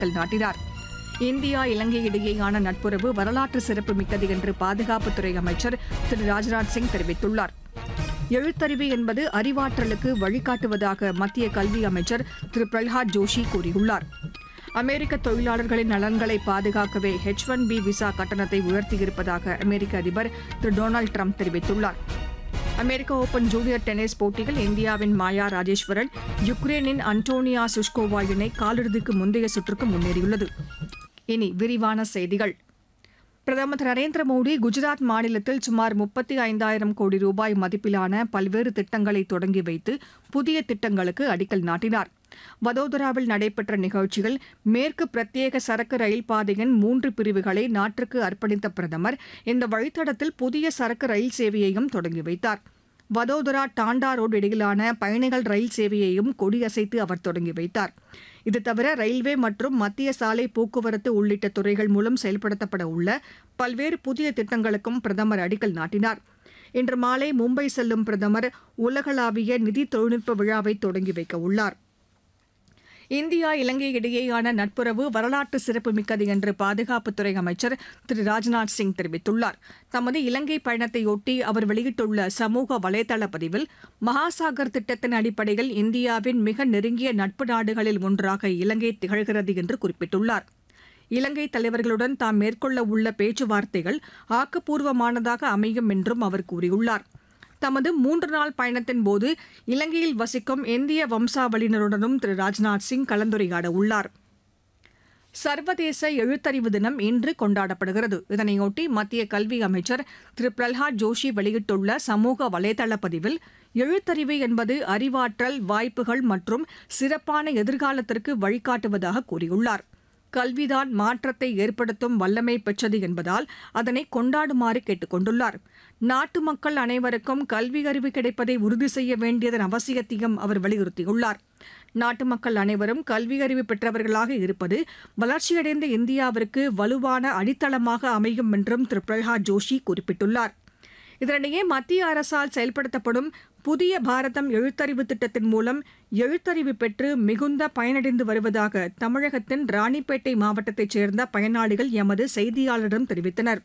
அடிக்கல் நாட்டினார் இந்தியா இலங்கை இடையேயான நட்புறவு வரலாற்று சிறப்புமிக்கது என்று பாதுகாப்புத்துறை அமைச்சர் திரு ராஜ்நாத் சிங் தெரிவித்துள்ளார் எழுத்தறிவு என்பது அறிவாற்றலுக்கு வழிகாட்டுவதாக மத்திய கல்வி அமைச்சர் திரு பிரல்ஹாத் ஜோஷி கூறியுள்ளார் அமெரிக்க தொழிலாளர்களின் நலன்களை பாதுகாக்கவே ஹெச் ஒன் பி விசா கட்டணத்தை உயர்த்தியிருப்பதாக அமெரிக்க அதிபர் திரு டொனால்டு ட்ரம்ப் தெரிவித்துள்ளார் அமெரிக்க ஓபன் ஜூனியர் டென்னிஸ் போட்டியில் இந்தியாவின் மாயா ராஜேஸ்வரன் யுக்ரைனின் அன்டோனியா சுஷ்கோவா இணை காலிறுதிக்கு முந்தைய சுற்றுக்கு முன்னேறியுள்ளது இனி விரிவான செய்திகள் பிரதமர் திரு நரேந்திர மோடி குஜராத் மாநிலத்தில் சுமார் முப்பத்தி ஐந்தாயிரம் கோடி ரூபாய் மதிப்பிலான பல்வேறு திட்டங்களை தொடங்கி வைத்து புதிய திட்டங்களுக்கு அடிக்கல் நாட்டினார் வதோதராவில் நடைபெற்ற நிகழ்ச்சியில் மேற்கு பிரத்யேக சரக்கு ரயில் பாதையின் மூன்று பிரிவுகளை நாட்டிற்கு அர்ப்பணித்த பிரதமர் இந்த வழித்தடத்தில் புதிய சரக்கு ரயில் சேவையையும் தொடங்கி வைத்தார் வதோதரா டாண்டா ரோடு இடையிலான பயணிகள் ரயில் சேவையையும் கொடியசைத்து அவர் தொடங்கி வைத்தார் இது தவிர ரயில்வே மற்றும் மத்திய சாலை போக்குவரத்து உள்ளிட்ட துறைகள் மூலம் செயல்படுத்தப்பட உள்ள பல்வேறு புதிய திட்டங்களுக்கும் பிரதமர் அடிக்கல் நாட்டினார் இன்று மாலை மும்பை செல்லும் பிரதமர் உலகளாவிய நிதி தொழில்நுட்ப விழாவை தொடங்கி வைக்க உள்ளார் இந்தியா இலங்கை இடையேயான நட்புறவு வரலாற்று சிறப்புமிக்கது என்று பாதுகாப்புத்துறை அமைச்சர் திரு ராஜ்நாத் சிங் தெரிவித்துள்ளார் தமது இலங்கை பயணத்தையொட்டி அவர் வெளியிட்டுள்ள சமூக வலைதள பதிவில் மகாசாகர் திட்டத்தின் அடிப்படையில் இந்தியாவின் மிக நெருங்கிய நட்பு நாடுகளில் ஒன்றாக இலங்கை திகழ்கிறது என்று குறிப்பிட்டுள்ளார் இலங்கை தலைவர்களுடன் தாம் மேற்கொள்ள உள்ள பேச்சுவார்த்தைகள் ஆக்கப்பூர்வமானதாக அமையும் என்றும் அவர் கூறியுள்ளார் தமது மூன்று நாள் பயணத்தின் போது இலங்கையில் வசிக்கும் இந்திய வம்சாவளியினருடனும் திரு ராஜ்நாத் சிங் கலந்துரையாட உள்ளார் சர்வதேச எழுத்தறிவு தினம் இன்று கொண்டாடப்படுகிறது இதனையொட்டி மத்திய கல்வி அமைச்சர் திரு பிரல்ஹாத் ஜோஷி வெளியிட்டுள்ள சமூக வலைதள பதிவில் எழுத்தறிவு என்பது அறிவாற்றல் வாய்ப்புகள் மற்றும் சிறப்பான எதிர்காலத்திற்கு வழிகாட்டுவதாக கூறியுள்ளார் கல்விதான் மாற்றத்தை ஏற்படுத்தும் வல்லமை பெற்றது என்பதால் அதனை கொண்டாடுமாறு கேட்டுக் கொண்டுள்ளார் நாட்டு மக்கள் அனைவருக்கும் கல்வி அறிவு கிடைப்பதை உறுதி செய்ய வேண்டியதன் அவசியத்தையும் அவர் வலியுறுத்தியுள்ளார் நாட்டு மக்கள் அனைவரும் கல்வி அறிவு பெற்றவர்களாக இருப்பது வளர்ச்சியடைந்த இந்தியாவிற்கு வலுவான அடித்தளமாக அமையும் என்றும் திரு பிரல்ஹாத் ஜோஷி குறிப்பிட்டுள்ளார் இதனிடையே மத்திய அரசால் செயல்படுத்தப்படும் புதிய பாரதம் எழுத்தறிவு திட்டத்தின் மூலம் எழுத்தறிவு பெற்று மிகுந்த பயனடைந்து வருவதாக தமிழகத்தின் ராணிப்பேட்டை மாவட்டத்தைச் சேர்ந்த பயனாளிகள் எமது செய்தியாளரிடம் தெரிவித்தனர்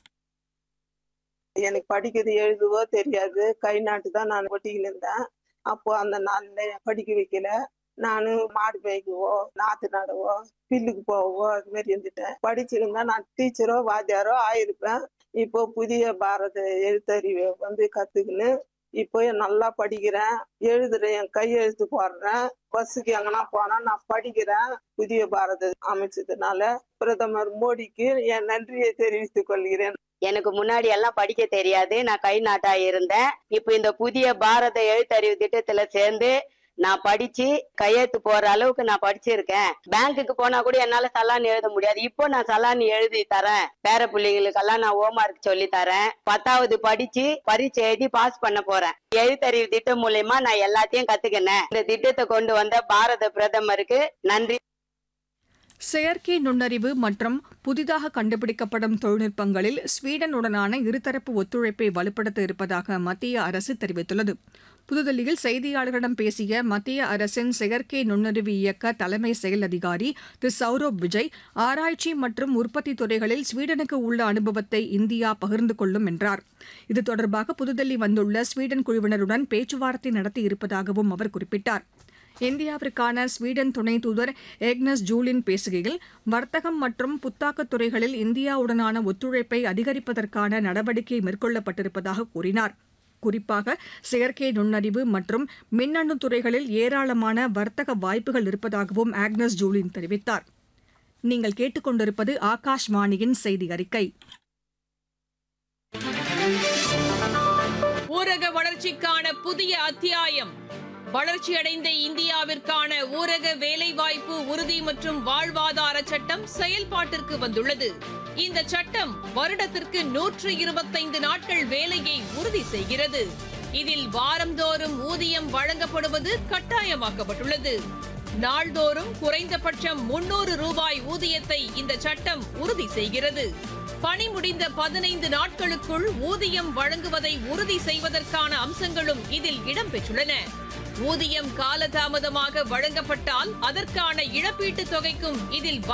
எனக்கு படிக்கிறது எழுதுவோ தெரியாது கை நாட்டு தான் நான் ஒட்டிக்கின்னு இருந்தேன் அப்போ அந்த நாள்ல படிக்க வைக்கல நானு மாடு மேய்க்கவோ நாத்து நடவோ பில்லுக்கு போவோ அது மாதிரி இருந்துட்டேன் படிச்சிருந்தா நான் டீச்சரோ வாத்தியாரோ ஆயிருப்பேன் இப்போ புதிய பாரத எழுத்தறிவை வந்து கத்துக்கின்னு இப்போ நல்லா படிக்கிறேன் எழுதுறேன் என் கையெழுத்து போடுறேன் பஸ்ஸுக்கு எங்கன்னா போனா நான் படிக்கிறேன் புதிய பாரத அமைச்சதுனால பிரதமர் மோடிக்கு என் நன்றியை தெரிவித்துக் கொள்கிறேன் எனக்கு முன்னாடி எல்லாம் படிக்க தெரியாது நான் கை நாட்டா இருந்தேன் இப்போ இந்த புதிய பாரத எழுத்தறிவு திட்டத்துல சேர்ந்து நான் படிச்சு கையெழுத்து போற அளவுக்கு நான் படிச்சிருக்கேன் பேங்க்குக்கு போனா கூட என்னால சலான் எழுத முடியாது இப்போ நான் சலான் எழுதி தரேன் பேர பிள்ளைங்களுக்கெல்லாம் நான் ஹோம்ஒர்க் சொல்லி தரேன் பத்தாவது படிச்சு பரீட்சை எழுதி பாஸ் பண்ண போறேன் எழுத்தறிவு திட்டம் மூலியமா நான் எல்லாத்தையும் கத்துக்கினேன் இந்த திட்டத்தை கொண்டு வந்த பாரத பிரதமருக்கு நன்றி செயற்கை நுண்ணறிவு மற்றும் புதிதாக கண்டுபிடிக்கப்படும் தொழில்நுட்பங்களில் ஸ்வீடனுடனான இருதரப்பு ஒத்துழைப்பை வலுப்படுத்த இருப்பதாக மத்திய அரசு தெரிவித்துள்ளது புதுதில்லியில் செய்தியாளர்களிடம் பேசிய மத்திய அரசின் செயற்கை நுண்ணறிவு இயக்க தலைமை செயல் அதிகாரி திரு சௌரப் விஜய் ஆராய்ச்சி மற்றும் உற்பத்தி துறைகளில் ஸ்வீடனுக்கு உள்ள அனுபவத்தை இந்தியா பகிர்ந்து கொள்ளும் என்றார் இது தொடர்பாக புதுதில்லி வந்துள்ள ஸ்வீடன் குழுவினருடன் பேச்சுவார்த்தை நடத்தி இருப்பதாகவும் அவர் குறிப்பிட்டார் இந்தியாவிற்கான ஸ்வீடன் துணை தூதர் ஏக்னஸ் ஜூலின் பேசுகையில் வர்த்தகம் மற்றும் புத்தாக்கத் துறைகளில் இந்தியாவுடனான ஒத்துழைப்பை அதிகரிப்பதற்கான நடவடிக்கை மேற்கொள்ளப்பட்டிருப்பதாக கூறினார் குறிப்பாக செயற்கை நுண்ணறிவு மற்றும் மின்னணு துறைகளில் ஏராளமான வர்த்தக வாய்ப்புகள் இருப்பதாகவும் ஆக்னஸ் ஜூலின் தெரிவித்தார் நீங்கள் கேட்டுக்கொண்டிருப்பது ஆகாஷ்வாணியின் செய்தி அறிக்கை ஊரக வளர்ச்சிக்கான புதிய அத்தியாயம் வளர்ச்சியடைந்த இந்தியாவிற்கான ஊரக வேலைவாய்ப்பு உறுதி மற்றும் வாழ்வாதார சட்டம் செயல்பாட்டிற்கு வந்துள்ளது இந்த சட்டம் வருடத்திற்கு நூற்று இருபத்தைந்து நாட்கள் வேலையை உறுதி செய்கிறது இதில் வாரந்தோறும் ஊதியம் வழங்கப்படுவது கட்டாயமாக்கப்பட்டுள்ளது நாள்தோறும் குறைந்தபட்சம் முன்னூறு ரூபாய் ஊதியத்தை இந்த சட்டம் உறுதி செய்கிறது பணி முடிந்த பதினைந்து நாட்களுக்குள் ஊதியம் வழங்குவதை உறுதி செய்வதற்கான அம்சங்களும் இதில் இடம்பெற்றுள்ளன ஊதியம் காலதாமதமாக வழங்கப்பட்டால் அதற்கான இழப்பீட்டுத் தொகைக்கும் இதில்